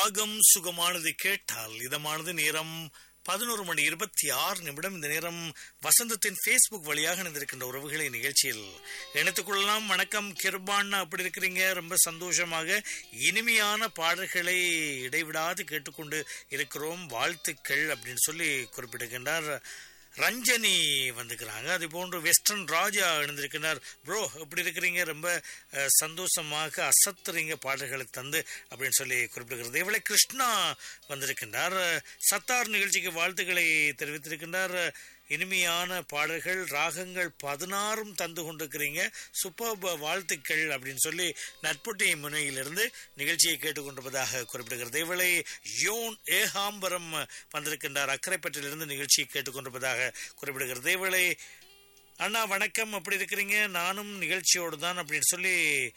ராகம் சுகமானது கேட்டால் இதமானது நேரம் பதினோரு மணி இருபத்தி ஆறு நிமிடம் இந்த நேரம் வசந்தத்தின் ஃபேஸ்புக் வழியாக இணைந்திருக்கின்ற உறவுகளை நிகழ்ச்சியில் இணைத்துக் கொள்ளலாம் வணக்கம் கிருபான் அப்படி இருக்கிறீங்க ரொம்ப சந்தோஷமாக இனிமையான பாடல்களை இடைவிடாது கேட்டுக்கொண்டு இருக்கிறோம் வாழ்த்துக்கள் அப்படின்னு சொல்லி குறிப்பிடுகின்றார் ரஞ்சனி வந்துக்கிறாங்க அது போன்று வெஸ்டர்ன் ராஜா இணைந்திருக்கிறார் ப்ரோ எப்படி இருக்கிறீங்க ரொம்ப அஹ், சந்தோஷமாக அசத்துறீங்க பாடல்களை தந்து அப்படின்னு சொல்லி குறிப்பிடுகிறது இவளை கிருஷ்ணா வந்திருக்கின்றார் சத்தார் நிகழ்ச்சிக்கு வாழ்த்துக்களை தெரிவித்திருக்கின்றார் இனிமையான பாடல்கள் ராகங்கள் பதினாறும் தந்து கொண்டிருக்கிறீங்க சூப்பர் வாழ்த்துக்கள் அப்படின்னு சொல்லி நட்புட்டி முனையிலிருந்து நிகழ்ச்சியை கேட்டுக்கொண்டிருப்பதாக குறிப்பிடுகிறது இவளை யோன் ஏகாம்பரம் வந்திருக்கின்றார் அக்கரைப்பற்றிலிருந்து நிகழ்ச்சியை கேட்டுக்கொண்டிருப்பதாக குறிப்பிடுகிறது இவளை அண்ணா வணக்கம் அப்படி இருக்கிறீங்க நானும் நிகழ்ச்சியோடு தான் அப்படின்னு சொல்லி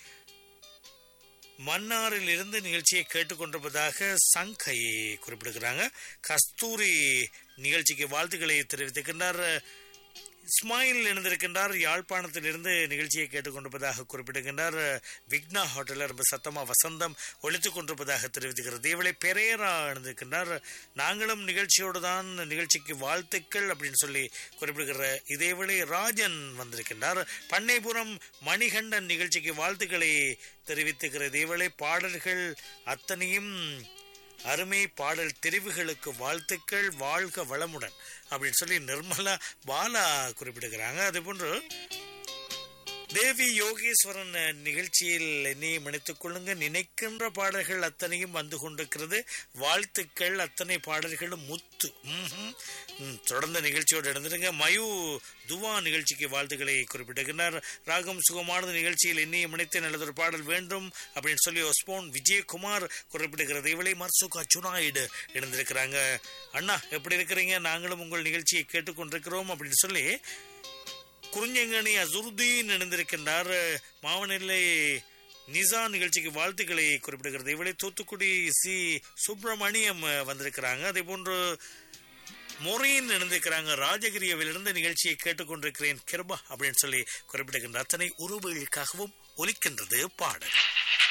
மன்னாரில் இருந்து நிகழ்ச்சியை கேட்டுக்கொண்டிருப்பதாக சங்கை குறிப்பிடுகிறாங்க கஸ்தூரி நிகழ்ச்சிக்கு வாழ்த்துக்களை தெரிவித்திருக்கின்றார் இஸ்மாயில் இணைந்திருக்கின்றார் யாழ்ப்பாணத்தில் இருந்து நிகழ்ச்சியை கேட்டுக்கொண்டிருப்பதாக குறிப்பிடுகின்றார் விக்னா ஹோட்டலில் ரொம்ப சத்தமா வசந்தம் ஒழித்துக் கொண்டிருப்பதாக தெரிவித்துகிறது இவளை பெரேரா இணைந்திருக்கின்றார் நாங்களும் நிகழ்ச்சியோடு தான் நிகழ்ச்சிக்கு வாழ்த்துக்கள் அப்படின்னு சொல்லி குறிப்பிடுகிற இதேவேளை ராஜன் வந்திருக்கின்றார் பண்ணைபுரம் மணிகண்டன் நிகழ்ச்சிக்கு வாழ்த்துக்களை தெரிவித்துகிற இதேவேளை பாடல்கள் அத்தனையும் அருமை பாடல் தெரிவுகளுக்கு வாழ்த்துக்கள் வாழ்க வளமுடன் அப்படின்னு சொல்லி நிர்மலா பாலா குறிப்பிடுகிறாங்க அதே போன்று தேவி யோகேஸ்வரன் நிகழ்ச்சியில் என்னை மன்னித்துக் கொள்ளுங்க நினைக்கின்ற பாடல்கள் அத்தனையும் வந்து கொண்டிருக்கிறது வாழ்த்துக்கள் அத்தனை பாடல்களும் முத்து ம்ஹும். ம், தொடர்ந்த நிகழ்ச்சியோடு இருந்துருங்க மயு துவா நிகழ்ச்சிக்கு வாழ்த்துக்களை குறிப்பிட்டிருக்கிறார் ராகம் சுகமானது நிகழ்ச்சியில் என்னை மன்னித்து நல்லதொரு பாடல் வேண்டும் அப்படின்னு சொல்லி ஒஸ்போன் விஜயகுமார் குறிப்பிடுகிறது இவளை மர்சுகா சுனாயிடு இருந்திருக்கிறாங்க அண்ணா எப்படி இருக்கிறீங்க நாங்களும் உங்கள் நிகழ்ச்சியை கேட்டுக்கொண்டிருக்கிறோம் அப்படின்னு சொல்லி குறிஞ்சங்கனி அசுருதீன் இணைந்திருக்கின்றார் மாவனெல்லை நிசா நிகழ்ச்சிக்கு வாழ்த்துக்களை குறிப்பிடுகிறது இவளை தூத்துக்குடி சி சுப்பிரமணியம் வந்திருக்கிறாங்க அதே போன்று மொரீன் இணைந்திருக்கிறாங்க ராஜகிரியவிலிருந்து நிகழ்ச்சியை கேட்டுக்கொண்டிருக்கிறேன் கிருபா அப்படின்னு சொல்லி குறிப்பிடுகின்ற அத்தனை உறவுகளுக்காகவும் ஒலிக்கின்றது பாடல்